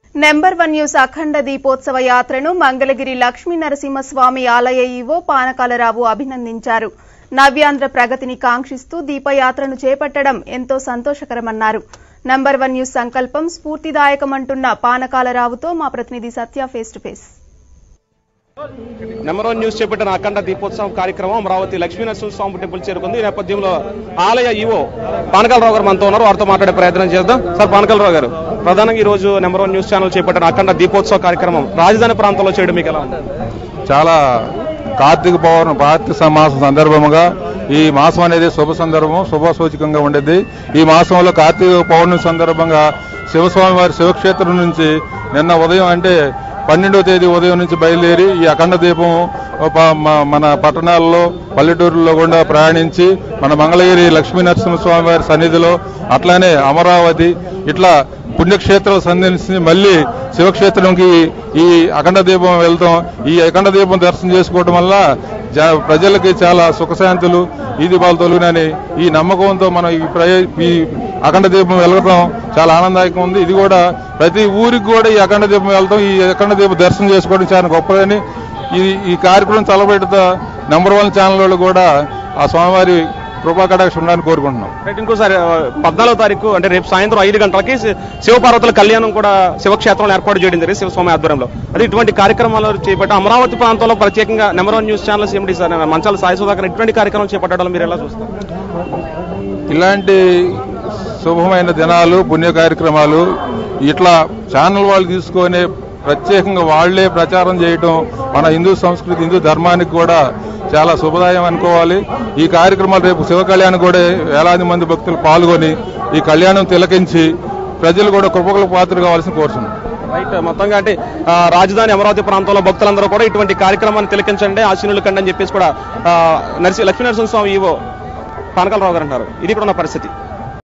number one news అఖండ దీపోత్సవ యాత్రను మంగళగిరి లక్ష్మీ నరసింహస్వామి ఆలయ ఈవో పానకాలరావు అభినందించారు నవ్యాంధ్ర ప్రగతిని కాంక్షిస్తూ దీపయాత్రను చేపట్టడం ఎంతో సంతోషకరమన్నారు నంబర్ వన్ న్యూస్ సంకల్పం స్ఫూర్తిదాయకమంటున్న పానకాలరావుతో మా ప్రతినిధి Satya face to face number one news చేపట్టిన అఖండ దీపోత్సవం కార్యక్రమం అమరావతి లక్ష్మీనరసింహ స్వామి టెంపుల్ చేరుకుంది ఈ నేపథ్యంలో ఆలయ ఈవో పానకాలరావు గారు మనతో ఉన్నారు వారితో మాట్లాడే ప్రయత్నం చేద్దాం సార్ పానకాలరావు గారు ప్రధానంగా ఈ రోజు నెంబర్ వన్ న్యూస్ ఛానల్ చేపట్టిన అఖండ దీపోత్సవ కార్యక్రమం రాజధాని ప్రాంతంలో చేయడం మీకు ఎలా ఉంది చాలా కార్తీక పౌర్ణ కార్తీక మాసం సందర్భముగా ఈ మాసం అనేది శుభ సందర్భం శుభ సూచకంగా ఉండేది ఈ మాసంలో కార్తీక పౌర్ణమి సందర్భంగా శివస్వామి వారి శివక్షేత్రం నుంచి నిన్న ఉదయం అంటే పన్నెండవ తేదీ ఉదయం నుంచి బయలుదేరి ఈ అఖండ దీపం ప- మ- మన పట్టణాల్లో పల్లెటూరులో కూడా ప్రయాణించి మన మంగళగిరి లక్ష్మీ నరసింహస్వామి వారి సన్నిధిలో అట్లానే అమరావతి ఇట్లా పుణ్యక్షేత్రాలు సందర్శించి మళ్ళీ శివక్షేత్రంకి ఈ అఖండ దీపం వెళ్తాం ఈ అఖండ దీపం దర్శనం చేసుకోవడం వల్ల జ- ప్రజలకి చాలా సుఖశాంతులు ఈ దీపాలు తొలగినని ఈ నమ్మకంతో మనం ఈ ప్రయ- ఈ అఖండ దీపం వెళ్ళడం చాలా ఆనందదాయకంగా ఉంది ఇది కూడా ప్రతి ఊరికి కూడా ఈ అఖండ దీపం వెళ్తాం ఈ అఖండ దీపం దర్శనం చేసుకోవడం చాలా గొప్పదని ఈ ఈ కార్యక్రమం తలపెడుతా నెంబర్ వన్ ఛానల్ వాళ్ళు కూడా ఆ స్వామివారి కృపా కటాక్షం ఉండాలని కోరుకుంటున్నాం రైట్ ఇంకోసారి ఆ, పద్నాలుగో తారీఖు అంటే రేపు సాయంత్రం ఐదు గంటలకి శి- శివపార్వతుల కళ్యాణం కూడా శివక్షేత్రంలో ఏర్పాటు చేయడం జరిగింది శివస్వామి ఆధ్వర్యంలో అది ఇటువంటి కార్యక్రమాలు చేపట్టి అమరావతి ప్రాంతంలో ప్రత్యేకంగా నెంబర్ వన్ న్యూస్ ఛానల్స్ ఏమిటి సార్ మంచాల సాయి సుధాకర్ ఇటువంటి కార్యక్రమాలు చేపట్టడం మీరు ఎలా చూస్తారు ఇలాంటి శుభమైన దినాలు పుణ్య కార్యక్రమాలు ఇట్లా ఛానల్ వాళ్ళు తీసుకొని ప్రత్యేకంగా వాళ్లే ప్రచారం చేయటం మన హిందూ సంస్కృతి హిందూ ధర్మానికి కూడా చాలా శుభదాయం అనుకోవాలి ఈ కార్యక్రమాలు రేపు శివ కళ్యాణం కూడా వేలాది మంది భక్తులు పాల్గొని ఈ కళ్యాణం తిలకించి ప్రజలు కూడా కృపకుల పాత్ర కావాల్సిన కోరుతున్నాం రైట్ మొత్తంగా అంటే ఆ, రాజధాని అమరావతి ప్రాంతంలో భక్తులందరూ కూడా ఇటువంటి కార్యక్రమాన్ని తిలకించండి ఆశీనులు కండి అని చెప్పేసి కూడా ఆ, నరసి లక్ష్మీ నరసింహస్వామి ఈవో పానకాలరావు గారు అంటారు ఇది కూడా ఉన్న పరిస్థితి